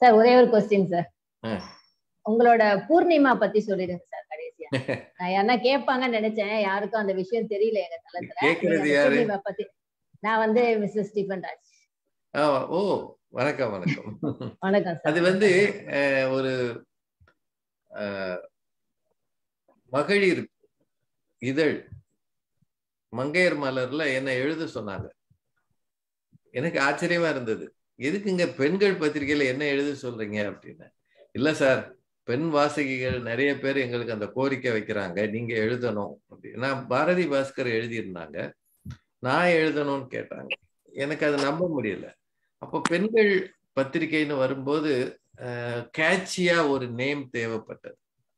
Sir ஒரே ஒரு question sir ஆ. உங்களோட பூர்ணிமா பத்தி சொல்லிடுங்க சார் கடைசியா நான் யாருன்னா கேட்பாங்கன்னு நினைச்சேன் யாருக்கும் அந்த விஷயம் தெரியல எங்க தளத்துல கேக்குறது நீங்க அந்த யாரு? பூர்ணிமா பத்தி நான் வந்து மிஸ்டர் ஸ்டீஃபன் ராஜ் ஆ, ஓ வணக்கம் வணக்கம் வணக்கம் சார் அது வந்து அஹ், ஒரு அஹ், மகளிர் இதழ் மங்கையர் மலர்ல என்ன எழுத சொன்னாங்க எனக்கு ஆச்சரியமா இருந்தது எதுக்குங்க பெண்கள் பத்திரிகையில என்ன எழுத சொல்றீங்க அப்படின்னு இல்ல சார் பெண் வாசகிகள் நிறைய பேர் எங்களுக்கு அந்த கோரிக்கை வைக்கிறாங்க நீங்க எழுதணும் அப்படின்னா பாரதி பாஸ்கர் எழுதியிருந்தாங்க நான் எழுதணும்னு கேட்டாங்க எனக்கு அதை நம்ப முடியல அப்போ பெண்கள் பத்திரிகைன்னு வரும்போது கேட்சியா ஒரு நேம் தேவைப்பட்டது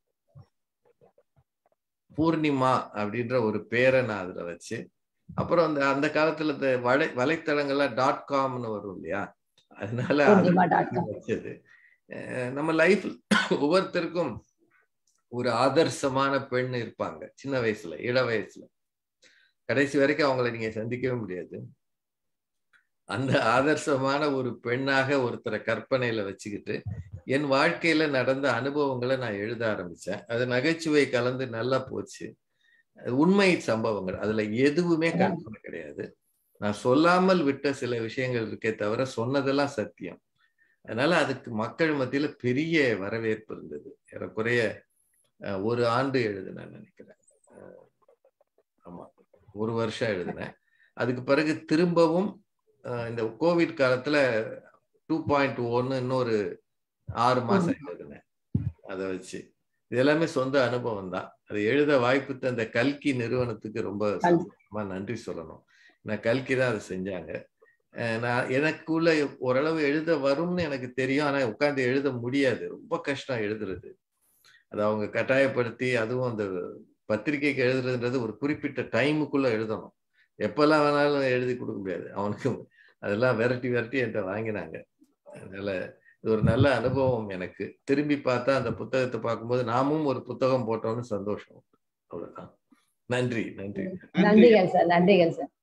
பூர்ணிமா அப்படின்ற ஒரு பேரை நான் அதுல வச்சு அப்புறம் அந்த அந்த காலத்துல இந்த வலை வலைத்தளங்கள்லாம் டாட் காம்னு வரும் இல்லையா அதனால அது பூர்ணிமா டாட் காம் வச்சது அஹ் நம்ம லைஃப் ஒவ்வொருத்தருக்கும் ஒரு ஆதர்சமான பெண் இருப்பாங்க சின்ன வயசுல இள வயசுல கடைசி வரைக்கும் அவங்கள நீங்க சந்திக்கவே முடியாது அந்த ஆதர்சமான ஒரு பெண்ணாக ஒருத்தரை கற்பனையில வச்சுக்கிட்டு என் வாழ்க்கையில நடந்த அனுபவங்களை நான் எழுத ஆரம்பிச்சேன் அது நகைச்சுவை கலந்து நல்லா போச்சு அது உண்மை சம்பவங்கள் அதுல எதுவுமே கற்பனை கிடையாது நான் சொல்லாமல் விட்ட சில விஷயங்கள் இருக்கே தவிர சொன்னதெல்லாம் சத்தியம் அதனால அதுக்கு மக்கள் மத்தியில பெரிய வரவேற்பு இருந்தது ஏறக்குறைய அஹ், ஒரு ஆண்டு எழுதினேன் நினைக்கிறேன் அஹ், ஆமா ஒரு வருஷம் எழுதினேன் அதுக்கு பிறகு திரும்பவும் அஹ், இந்த கோவிட் காலத்துல டூ பாயிண்ட் ஒன்னு இன்னொரு ஆறு மாசம் எழுதினேன் அதை வச்சு இது எல்லாமே சொந்த அனுபவம் தான் அது எழுத வாய்ப்பு தந்த கல்கி நிறுவனத்துக்கு ரொம்ப சந்தோஷமா நன்றி சொல்லணும் நான் கல்கி தான் அதை செஞ்சாங்க அஹ் நான் எனக்குள்ள ஓரளவு எழுத வரும்னு எனக்கு தெரியும் ஆனா உட்கார்ந்து எழுத முடியாது ரொம்ப கஷ்டம் எழுதுறது அது அவங்க கட்டாயப்படுத்தி அதுவும் அந்த பத்திரிகைக்கு எழுதுறதுன்றது ஒரு குறிப்பிட்ட டைமுக்குள்ள எழுதணும் எப்பெல்லாம் வேணாலும் எழுதி கொடுக்க முடியாது அவனுக்கு அதெல்லாம் விரட்டி விரட்டி என்கிட்ட வாங்கினாங்க அதனால இது ஒரு நல்ல அனுபவம் எனக்கு திரும்பி பார்த்தா அந்த புத்தகத்தை பார்க்கும்போது நாமும் ஒரு புத்தகம் போட்டோம்னு சந்தோஷம் அவ்வளவுதான் நன்றி நன்றி நன்றிகள் சார் நன்றிகள் சார்